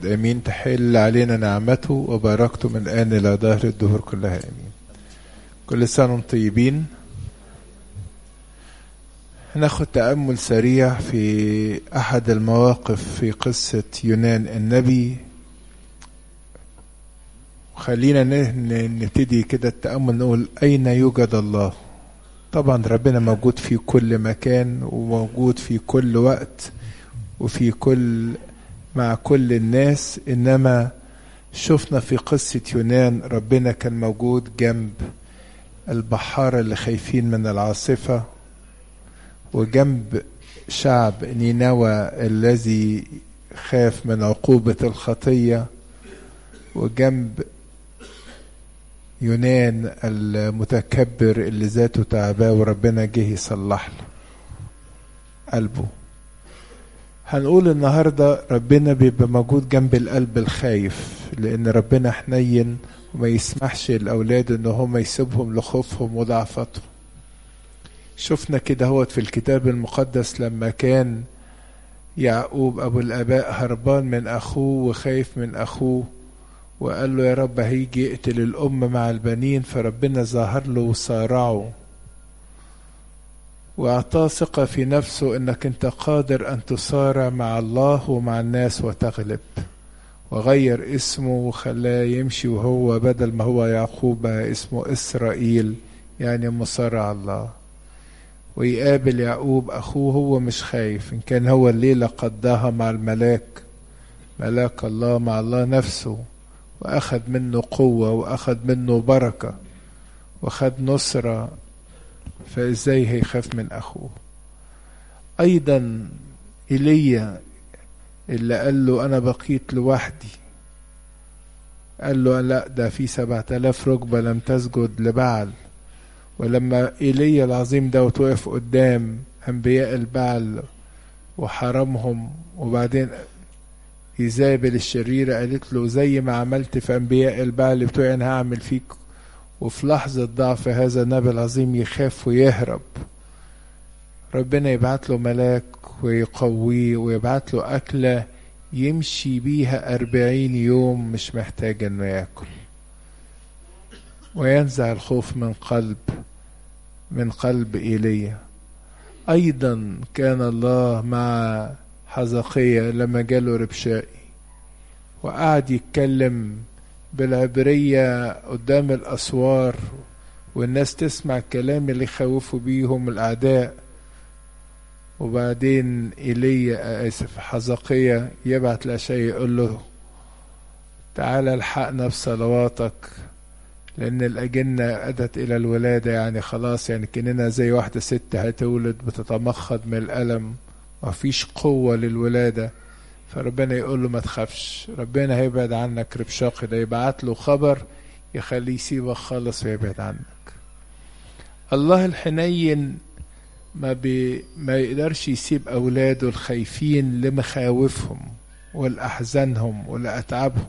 امين تحل علينا نعمته وبركته من الان الى دهر الدهور كلها امين كل سنه وانتم طيبين هناخد تامل سريع في احد المواقف في قصه يونان النبي خلينا نبتدي كده التامل نقول اين يوجد الله طبعا ربنا موجود في كل مكان وموجود في كل وقت وفي كل مع كل الناس انما شفنا في قصة يونان ربنا كان موجود جنب البحارة اللي خايفين من العاصفة وجنب شعب نينوى الذي خاف من عقوبة الخطية وجنب يونان المتكبر اللي ذاته تعباه وربنا جه يصلح له قلبه هنقول النهاردة ربنا بيبقى موجود جنب القلب الخايف لأن ربنا حنين وما يسمحش الأولاد إن هم يسيبهم لخوفهم وضعفتهم شفنا كده هوت في الكتاب المقدس لما كان يعقوب أبو الآباء هربان من أخوه وخايف من أخوه وقال له يا رب هيجي يقتل الأم مع البنين فربنا ظهر له وصارعه واعطاه ثقة في نفسه انك انت قادر ان تصارع مع الله ومع الناس وتغلب وغير اسمه وخلاه يمشي وهو بدل ما هو يعقوب اسمه اسرائيل يعني مصارع الله ويقابل يعقوب اخوه هو مش خايف ان كان هو الليلة قضاها مع الملاك ملاك الله مع الله نفسه واخذ منه قوة واخذ منه بركة واخذ نصرة فازاي هيخاف من اخوه ايضا ايليا اللي قال له انا بقيت لوحدي قال له لا ده في سبعة آلاف ركبة لم تسجد لبعل ولما ايليا العظيم ده وقف قدام انبياء البعل وحرمهم وبعدين ايزابل الشريرة قالت له زي ما عملت في انبياء البعل بتوعي انا هعمل فيك وفي لحظة ضعف هذا النبي العظيم يخاف ويهرب ربنا يبعت له ملاك ويقويه ويبعت له أكلة يمشي بيها أربعين يوم مش محتاج إنه ياكل وينزع الخوف من قلب من قلب إيليا أيضا كان الله مع حزقية لما جاله ربشائي وقعد يتكلم بالعبرية قدام الأسوار والناس تسمع الكلام اللي يخوفوا بيهم الأعداء وبعدين إيليا آسف حزقية يبعت لأشياء يقول له تعالى الحقنا بصلواتك لأن الأجنة أدت إلى الولادة يعني خلاص يعني كأننا زي واحدة ست هتولد بتتمخض من الألم مفيش قوة للولادة فربنا يقول له ما تخافش ربنا هيبعد عنك ربشاقي ده يبعت له خبر يخليه يسيبك خالص ويبعد عنك الله الحنين ما بي ما يقدرش يسيب اولاده الخايفين لمخاوفهم ولاحزانهم ولاتعابهم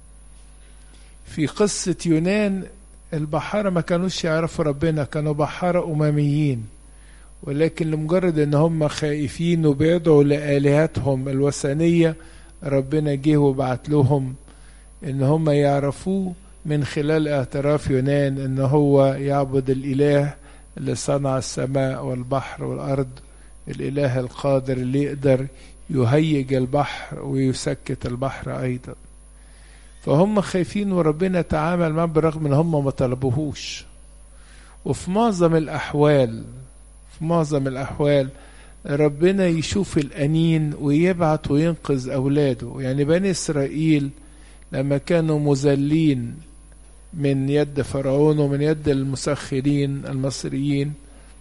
في قصة يونان البحارة ما كانوش يعرفوا ربنا كانوا بحارة أمميين ولكن لمجرد ان هم خائفين وبيدعوا لآلهتهم الوثنية ربنا جه وبعت لهم ان هم يعرفوه من خلال اعتراف يونان ان هو يعبد الاله اللي صنع السماء والبحر والارض الاله القادر اللي يقدر يهيج البحر ويسكت البحر ايضا فهم خايفين وربنا تعامل معهم برغم ان هم ما طلبوهوش وفي معظم الاحوال في معظم الأحوال ربنا يشوف الأنين ويبعت وينقذ أولاده يعني بني إسرائيل لما كانوا مذلين من يد فرعون ومن يد المسخرين المصريين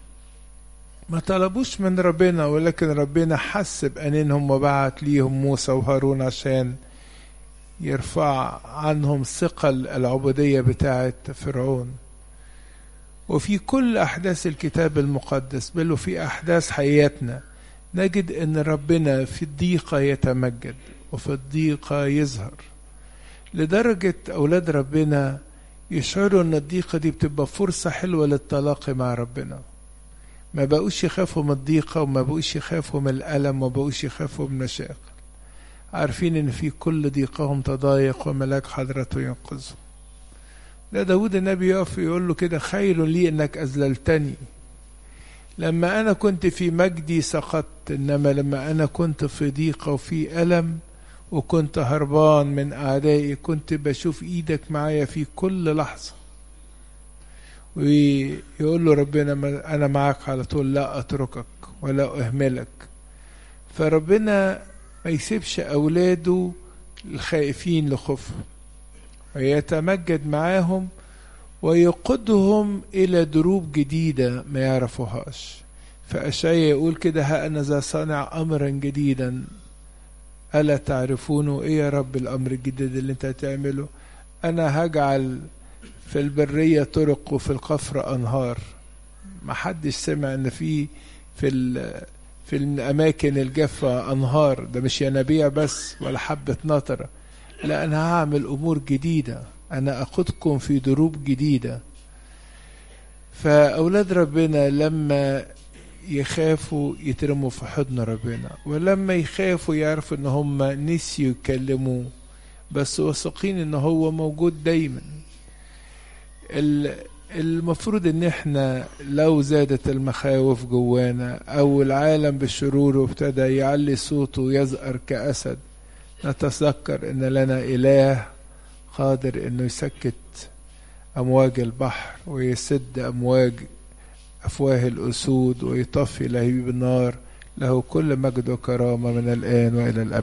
ما طلبوش من ربنا ولكن ربنا حس بأنينهم وبعت ليهم موسى وهارون عشان يرفع عنهم ثقل العبودية بتاعة فرعون وفي كل أحداث الكتاب المقدس بل وفي أحداث حياتنا نجد أن ربنا في الضيقة يتمجد وفي الضيقة يظهر لدرجة أولاد ربنا يشعروا أن الضيقة دي بتبقى فرصة حلوة للتلاقي مع ربنا ما بقوش يخافوا من الضيقة وما بقوش يخافوا من الألم وما بقوش يخافوا من المشاكل عارفين ان في كل ضيقهم تضايق وملاك حضرته ينقذهم ده داود النبي يقف يقول له كده خير لي انك اذللتني لما انا كنت في مجدي سقطت انما لما انا كنت في ضيقه وفي الم وكنت هربان من اعدائي كنت بشوف ايدك معايا في كل لحظه ويقول له ربنا انا معاك على طول لا اتركك ولا اهملك فربنا ما يسيبش اولاده الخائفين لخوفه ويتمجد معاهم ويقودهم إلى دروب جديدة ما يعرفوهاش فأشعيا يقول كده ها أنا ذا صانع أمرا جديدا ألا تعرفونه إيه يا رب الأمر الجديد اللي أنت هتعمله أنا هجعل في البرية طرق وفي القفر أنهار ما حدش سمع إن في في في الأماكن الجافة أنهار ده مش ينابيع بس ولا حبة نطرة لا أنا هعمل أمور جديدة أنا أخدكم في دروب جديدة فأولاد ربنا لما يخافوا يترموا في حضن ربنا ولما يخافوا يعرفوا ان هم نسيوا يكلموه بس واثقين ان هو موجود دايما المفروض ان احنا لو زادت المخاوف جوانا او العالم بالشرور وابتدى يعلي صوته ويزأر كأسد نتذكر ان لنا اله قادر انه يسكت امواج البحر ويسد امواج افواه الاسود ويطفي لهيب النار له كل مجد وكرامه من الان والى الابد